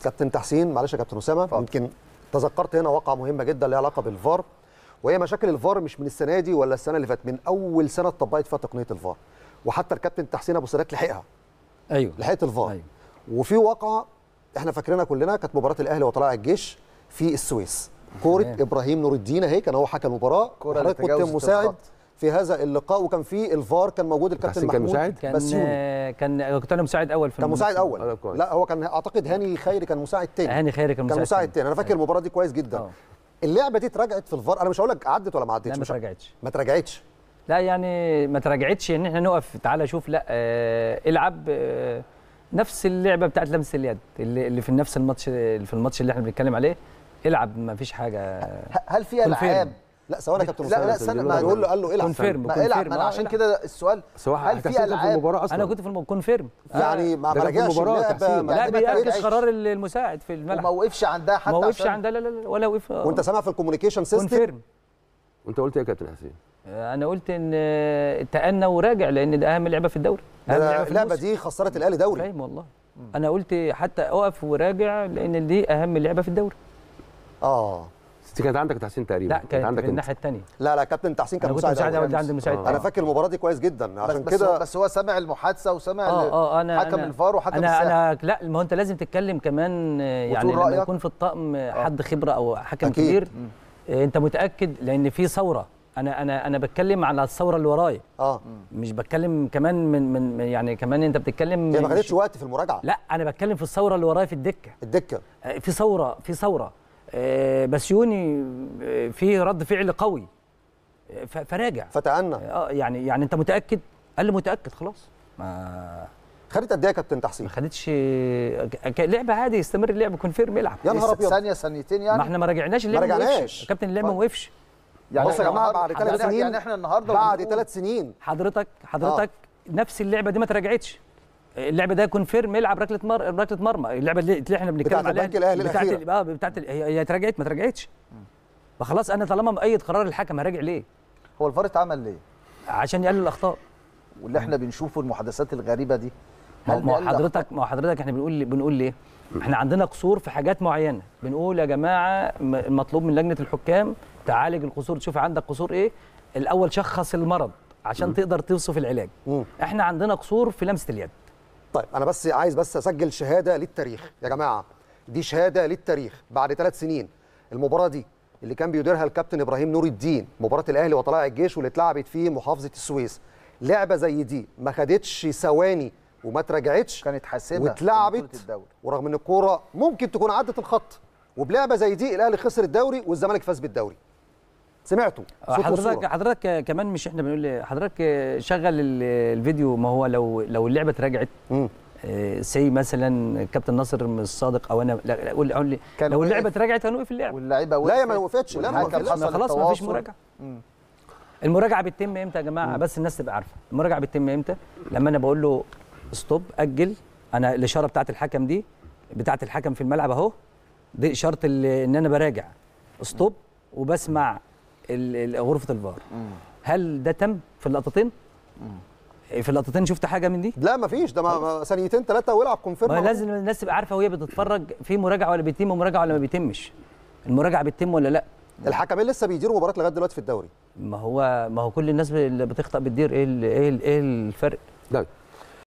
كابتن تحسين معلش يا كابتن اسامه يمكن تذكرت هنا واقعه مهمه جدا ليها علاقه بالفار وهي مشاكل الفار مش من السنه دي ولا السنه اللي فاتت من اول سنه اتطبقت فيها تقنيه الفار وحتى الكابتن تحسين ابو سادات لحقها ايوه لحقت الفار أيوة. وفي واقعه احنا فاكرينها كلنا كانت مباراه الاهلي وطلائع الجيش في السويس كوره تمام. ابراهيم نور الدين اهي كان هو حكم المباراه كرة اللي وحضرتك كنت تجاوزت مساعد الخط. في هذا اللقاء وكان في الفار كان موجود الكابتن تحسين كان محمود مساعد؟ كان بسيوني كان كنت انا مساعد اول في كان مساعد الموسم. اول آه، كويس. لا هو كان اعتقد هاني خيري كان مساعد تاني هاني خيري كان كان مساعد مساعد تاني. تاني انا فاكر المباراه دي كويس جدا آه. اللعبه دي اتراجعت في الفار انا مش هقول لك عدت ولا ما عدتش لا ما مش ه- تراجعتش ما اتراجعتش لا يعني ما تراجعتش ان احنا نقف تعالى شوف لا آه العب آه نفس اللعبه بتاعت لمس اليد اللي, اللي في نفس الماتش في الماتش اللي احنا بنتكلم عليه العب ما فيش حاجه ه- هل في Confirm. العاب لا ثواني يا كابتن لا لا أسامة. استنى ما ما بيقول له قال له العب كونفيرم ما العب ما انا آه، عشان لا. كده السؤال سواء هل في تحسين كان في العاب المباراه اصلا انا كنت في الم- كونفيرم يعني ما ده ما كان في رجعش المباراة اللعبه تحسين. ما لا ما بيعكس اتراجعش. قرار المساعد في وما الملعب وقفش عندها حتى ما وقفش عشان- عندها لا لا لا ولا وقف آه. وانت سامع في الكوميونيكيشن سيستم كونفيرم وانت قلت ايه يا كابتن حسين؟ آه، انا قلت ان آه، تأنى وراجع لان ده اهم لعبه في الدوري اهم لعبه في اللعبه الموسم. دي خسرت الاهلي دوري فاهم والله انا قلت حتى اقف وراجع لان دي اهم لعبه في الدوري اه دي كانت عندك تحسين تقريبا لا كانت عندك في انت الناحيه الثانيه لا لا كابتن تحسين كان انا كنت مساعد مساعد أول. اول عند المساعد آه. انا التاني. فاكر المباراه دي كويس جدا بس عشان بس هو كده بس هو سامع المحادثه وسامع اه اه انا حكم أنا الفار وحكم انا الساحه انا لا ما هو انت لازم تتكلم كمان آه، يعني وتقول لما رأيك. يكون في الطقم آه، حد خبره او حكم أكيد. كبير آه، انت متاكد لان في ثوره انا انا انا بتكلم على الثوره اللي ورايا اه مش بتكلم كمان من من من- يعني كمان انت بتتكلم هي ما مش- خدتش وقت في المراجعه لا انا بتكلم في الثوره اللي ورايا في الدكه الدكه آه، في ثوره في ثوره آه، بسيوني آه، في رد فعل قوي آه، ف- فراجع فتأنى اه يعني يعني انت متاكد قال لي متاكد خلاص ما خدت قد ايه يا كابتن ما تحسين خدتش ك- لعبه عادي يستمر اللعب كونفيرم يلعب يا نهار ابيض ثانيه ثانيتين ما يعني احنا ما رجعناش اللعب ما رجعناش. وقفش. كابتن اللعب ما وقفش يعني بصوا يا إحنا جماعه النهاردة- بعد ثلاث يعني- سنين يعني احنا النهارده بعد بنقول- ثلاث سنين حضرتك حضرتك نفس اللعبه دي ما تراجعتش اللعبه ده كونفيرم يلعب ركله مر... ركله مرمى اللعبه اللي اللي احنا بنتكلم بتاعت عليها البنك الأهلي بتاعت الأخيرة. ال- اه بتاعت ال- هي هي اتراجعت ما اتراجعتش فخلاص انا طالما مؤيد قرار الحكم هراجع ليه؟ هو الفار اتعمل ليه؟ عشان يقلل الاخطاء واللي احنا بنشوفه المحادثات الغريبه دي ما هل ما هو بيقلل حضرتك ما هو حضرتك احنا بنقول بنقول ليه؟ احنا عندنا قصور في حاجات معينه بنقول يا جماعه م- المطلوب من لجنه الحكام تعالج القصور تشوف عندك قصور ايه الاول شخص المرض عشان تقدر توصف العلاج مم. احنا عندنا قصور في لمسه اليد طيب انا بس عايز بس اسجل شهاده للتاريخ يا جماعه دي شهاده للتاريخ بعد ثلاث سنين المباراه دي اللي كان بيديرها الكابتن ابراهيم نور الدين مباراه الاهلي وطلائع الجيش واللي اتلعبت في محافظه السويس لعبه زي دي ما خدتش ثواني وما اتراجعتش كانت حاسمه في بطولة واتلعبت الدوري ورغم ان الكوره ممكن تكون عدت الخط وبلعبه زي دي الاهلي خسر الدوري والزمالك فاز بالدوري سمعتوا صوت حضرتك وصورة. حضرتك كمان مش احنا بنقول حضرتك شغل ال- الفيديو ما هو لو لو اللعبه اتراجعت مم. سي مثلا كابتن ناصر مش صادق او انا لا لا قول قول لي كان لو وقف. اللعبه اتراجعت هنوقف اللعب واللعيبه لا يا وقفت ما وقفتش لا ما والحكم وقفتش. حصل خلاص ما فيش التواصل. مراجعه مم. المراجعه بتتم امتى يا جماعه بس الناس تبقى عارفه المراجعه بتتم امتى لما انا بقول له ستوب اجل انا الاشاره بتاعت الحكم دي بتاعت الحكم في الملعب اهو دي اشاره ال- ان انا براجع ستوب وبسمع ال- ال- غرفه الفار هل ده تم في اللقطتين في اللقطتين شفت حاجه من دي لا ما فيش ده ما- ما ثانيتين ثلاثه ويلعب كونفيرم ما على طول. لازم الناس تبقى عارفه وهي بتتفرج في مراجعه ولا بيتم مراجعه ولا ما بيتمش المراجعه بتتم ولا لا الحكمين لسه بيديروا مباراه لغايه دلوقتي في الدوري ما هو ما هو كل الناس اللي بتخطأ بتدير ايه ال- ايه ال- ايه الفرق ده